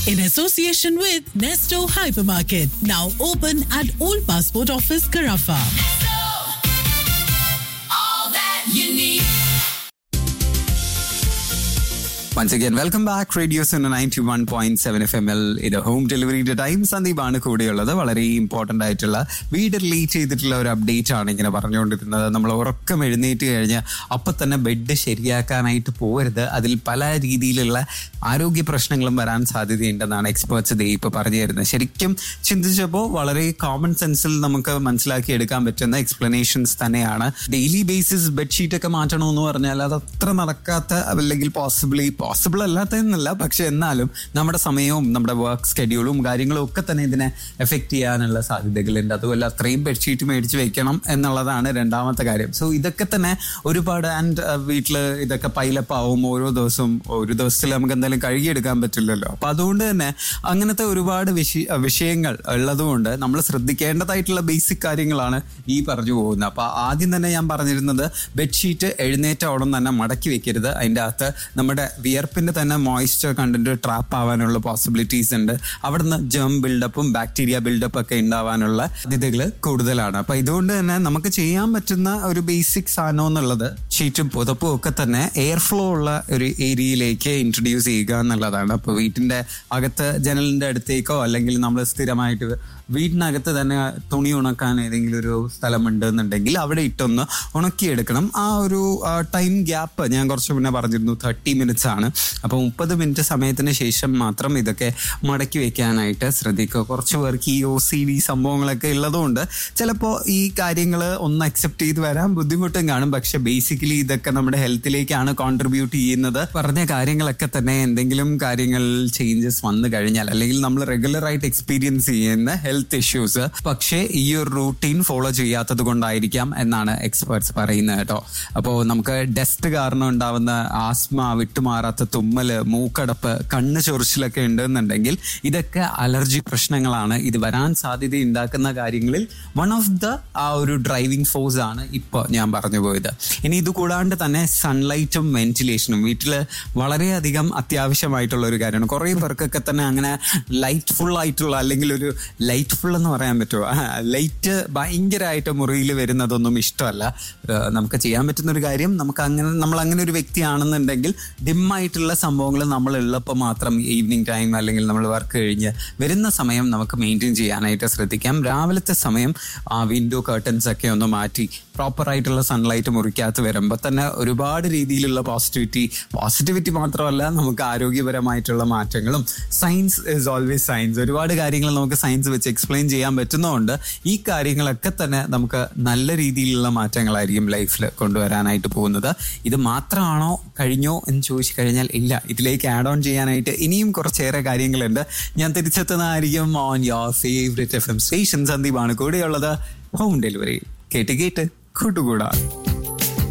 in association with Nesto Hypermarket, now open at Old Passport Office, Carafa. all that you need. Once again, welcome back. Radio Sona 91.7 F M എൽ ഇത് home ഡെലിവറിയുടെ time സന്ദീപാണ് കൂടെയുള്ളത് വളരെ important ആയിട്ടുള്ള വീട് relate ചെയ്തിട്ടുള്ള ഒരു അപ്ഡേറ്റ് ആണ് ഇങ്ങനെ പറഞ്ഞുകൊണ്ടിരുന്നത് നമ്മൾ ഉറക്കം എഴുന്നേറ്റ് കഴിഞ്ഞ് അപ്പം തന്നെ ബെഡ് ശരിയാക്കാനായിട്ട് പോകരുത് അതിൽ പല രീതിയിലുള്ള ആരോഗ്യ പ്രശ്നങ്ങളും വരാൻ സാധ്യതയുണ്ടെന്നാണ് എക്സ്പേർട്സ് ദേ ഇപ്പോൾ പറഞ്ഞു തരുന്നത് ശരിക്കും ചിന്തിച്ചപ്പോൾ വളരെ കോമൺ സെൻസിൽ നമുക്ക് മനസ്സിലാക്കി എടുക്കാൻ പറ്റുന്ന എക്സ്പ്ലനേഷൻസ് തന്നെയാണ് ഡെയിലി ബേസിസ് ബെഡ്ഷീറ്റ് ഒക്കെ മാറ്റണമെന്ന് പറഞ്ഞാൽ അത് അത്ര നടക്കാത്ത അല്ലെങ്കിൽ പോസിബിളി പോസിബിൾ അല്ലാത്തതെന്നല്ല പക്ഷെ എന്നാലും നമ്മുടെ സമയവും നമ്മുടെ വർക്ക് സ്കെഡ്യൂളും കാര്യങ്ങളും ഒക്കെ തന്നെ ഇതിനെ എഫക്റ്റ് ചെയ്യാനുള്ള സാധ്യതകളുണ്ട് അതുമല്ല അത്രയും ബെഡ്ഷീറ്റ് മേടിച്ച് വെക്കണം എന്നുള്ളതാണ് രണ്ടാമത്തെ കാര്യം സോ ഇതൊക്കെ തന്നെ ഒരുപാട് ആൻഡ് വീട്ടിൽ ഇതൊക്കെ പൈലപ്പ് ആവും ഓരോ ദിവസവും ഒരു ദിവസത്തിൽ നമുക്ക് എന്തായാലും കഴുകിയെടുക്കാൻ പറ്റില്ലല്ലോ അപ്പൊ അതുകൊണ്ട് തന്നെ അങ്ങനത്തെ ഒരുപാട് വിഷയ വിഷയങ്ങൾ ഉള്ളതുകൊണ്ട് നമ്മൾ ശ്രദ്ധിക്കേണ്ടതായിട്ടുള്ള ബേസിക് കാര്യങ്ങളാണ് ഈ പറഞ്ഞു പോകുന്നത് അപ്പൊ ആദ്യം തന്നെ ഞാൻ പറഞ്ഞിരുന്നത് ബെഡ്ഷീറ്റ് എഴുന്നേറ്റ ഉടൻ തന്നെ മടക്കി വെക്കരുത് അതിൻ്റെ അകത്ത് നമ്മുടെ വിയർപ്പിന്റെ തന്നെ മോയ്സ്ചർ കണ്ടന്റ് ട്രാപ്പ് ആവാനുള്ള പോസിബിലിറ്റീസ് ഉണ്ട് അവിടുന്ന് ജേം ബിൽഡപ്പും ബാക്ടീരിയ ബിൽഡപ്പ് ഒക്കെ ഉണ്ടാവാനുള്ള സാധ്യതകൾ കൂടുതലാണ് അപ്പൊ ഇതുകൊണ്ട് തന്നെ നമുക്ക് ചെയ്യാൻ പറ്റുന്ന ഒരു ബേസിക് സാധനം എന്നുള്ളത് ഷീറ്റും പുതപ്പും ഒക്കെ തന്നെ എയർ ഫ്ലോ ഉള്ള ഒരു ഏരിയയിലേക്ക് ഇൻട്രൊഡ്യൂസ് ചെയ്യുക എന്നുള്ളതാണ് അപ്പൊ വീട്ടിന്റെ അകത്ത് ജനലിന്റെ അടുത്തേക്കോ അല്ലെങ്കിൽ നമ്മൾ സ്ഥിരമായിട്ട് വീടിനകത്ത് തന്നെ തുണി ഉണക്കാൻ ഏതെങ്കിലും ഒരു സ്ഥലമുണ്ട് എന്നുണ്ടെങ്കിൽ അവിടെ ഇട്ടൊന്ന് ഉണക്കിയെടുക്കണം ആ ഒരു ടൈം ഗ്യാപ്പ് ഞാൻ കുറച്ച് മുന്നേ പറഞ്ഞിരുന്നു തേർട്ടി മിനിറ്റ്സ് ആണ് അപ്പോൾ മുപ്പത് മിനിറ്റ് സമയത്തിന് ശേഷം മാത്രം ഇതൊക്കെ മടക്കി വെക്കാനായിട്ട് ശ്രദ്ധിക്കുക കുറച്ച് പേർക്ക് ഈ ഒ സി ഡി സംഭവങ്ങളൊക്കെ ഉള്ളതുകൊണ്ട് ചിലപ്പോൾ ഈ കാര്യങ്ങൾ ഒന്ന് അക്സെപ്റ്റ് ചെയ്ത് വരാൻ ബുദ്ധിമുട്ടും കാണും പക്ഷെ ബേസിക്കലി ഇതൊക്കെ നമ്മുടെ ഹെൽത്തിലേക്കാണ് കോൺട്രിബ്യൂട്ട് ചെയ്യുന്നത് പറഞ്ഞ കാര്യങ്ങളൊക്കെ തന്നെ എന്തെങ്കിലും കാര്യങ്ങൾ ചേഞ്ചസ് വന്നു കഴിഞ്ഞാൽ അല്ലെങ്കിൽ നമ്മൾ റെഗുലർ ആയിട്ട് എക്സ്പീരിയൻസ് ചെയ്യുന്ന ഹെൽത്ത് ഇഷ്യൂസ് പക്ഷേ ഈ ഒരു റൂട്ടീൻ ഫോളോ ചെയ്യാത്തത് കൊണ്ടായിരിക്കാം എന്നാണ് എക്സ്പേർട്സ് പറയുന്നത് കേട്ടോ അപ്പോൾ നമുക്ക് ഡസ്റ്റ് കാരണം ഉണ്ടാവുന്ന ആസ്മ വിട്ടുമാറാത്ത തുമ്മല് മൂക്കടപ്പ് കണ്ണ് ചൊറിച്ചിലൊക്കെ ഉണ്ടെന്നുണ്ടെങ്കിൽ ഇതൊക്കെ അലർജി പ്രശ്നങ്ങളാണ് ഇത് വരാൻ സാധ്യത ഉണ്ടാക്കുന്ന കാര്യങ്ങളിൽ വൺ ഓഫ് ദ ആ ഒരു ഡ്രൈവിംഗ് ഫോഴ്സ് ആണ് ഇപ്പോൾ ഞാൻ പറഞ്ഞു പോയത് ഇനി ഇത് കൂടാണ്ട് തന്നെ സൺലൈറ്റും വെന്റിലേഷനും വീട്ടിൽ വളരെയധികം അത്യാവശ്യമായിട്ടുള്ള ഒരു കാര്യമാണ് കുറേ പേർക്കൊക്കെ തന്നെ അങ്ങനെ ലൈറ്റ് ഫുൾ ആയിട്ടുള്ള അല്ലെങ്കിൽ ഒരു ലൈറ്റ് ഫുൾ എന്ന് പറയാൻ പറ്റുമോ ലൈറ്റ് ഭയങ്കരമായിട്ട് മുറിയിൽ വരുന്നതൊന്നും ഇഷ്ടമല്ല ഏഹ് നമുക്ക് ചെയ്യാൻ പറ്റുന്ന ഒരു കാര്യം നമുക്ക് അങ്ങനെ നമ്മൾ അങ്ങനെ ഒരു വ്യക്തിയാണെന്നുണ്ടെങ്കിൽ ഡിമ്മായിട്ടുള്ള സംഭവങ്ങൾ നമ്മൾ ഉള്ളപ്പോൾ മാത്രം ഈവനിങ് ടൈം അല്ലെങ്കിൽ നമ്മൾ വർക്ക് കഴിഞ്ഞ് വരുന്ന സമയം നമുക്ക് മെയിൻറ്റെയിൻ ചെയ്യാനായിട്ട് ശ്രദ്ധിക്കാം രാവിലത്തെ സമയം ആ വിൻഡോ കർട്ടൻസ് ഒക്കെ ഒന്ന് മാറ്റി പ്രോപ്പർ ആയിട്ടുള്ള സൺലൈറ്റ് മുറിക്കകത്ത് വരുമ്പോൾ തന്നെ ഒരുപാട് രീതിയിലുള്ള പോസിറ്റിവിറ്റി പോസിറ്റിവിറ്റി മാത്രമല്ല നമുക്ക് ആരോഗ്യപരമായിട്ടുള്ള മാറ്റങ്ങളും സയൻസ് ഇസ് ഓൾവേസ് സയൻസ് ഒരുപാട് കാര്യങ്ങൾ നമുക്ക് സയൻസ് വെച്ച് എക്സ്പ്ലെയിൻ ചെയ്യാൻ പറ്റുന്നതുകൊണ്ട് ഈ കാര്യങ്ങളൊക്കെ തന്നെ നമുക്ക് നല്ല രീതിയിലുള്ള മാറ്റങ്ങളായിരിക്കും ലൈഫിൽ കൊണ്ടുവരാനായിട്ട് പോകുന്നത് ഇത് മാത്രമാണോ കഴിഞ്ഞോ എന്ന് ചോദിച്ചു കഴിഞ്ഞാൽ ഇല്ല ഇതിലേക്ക് ആഡ് ഓൺ ചെയ്യാനായിട്ട് ഇനിയും കുറച്ചേറെ കാര്യങ്ങളുണ്ട് ഞാൻ തിരിച്ചെത്തുന്നതായിരിക്കും on your favourite F M station സന്ദീപാണ് കൂടെയുള്ളത് ഹോം ഡെലിവറി കേട്ട് കേട്ട് കൂട്ടുകൂടാ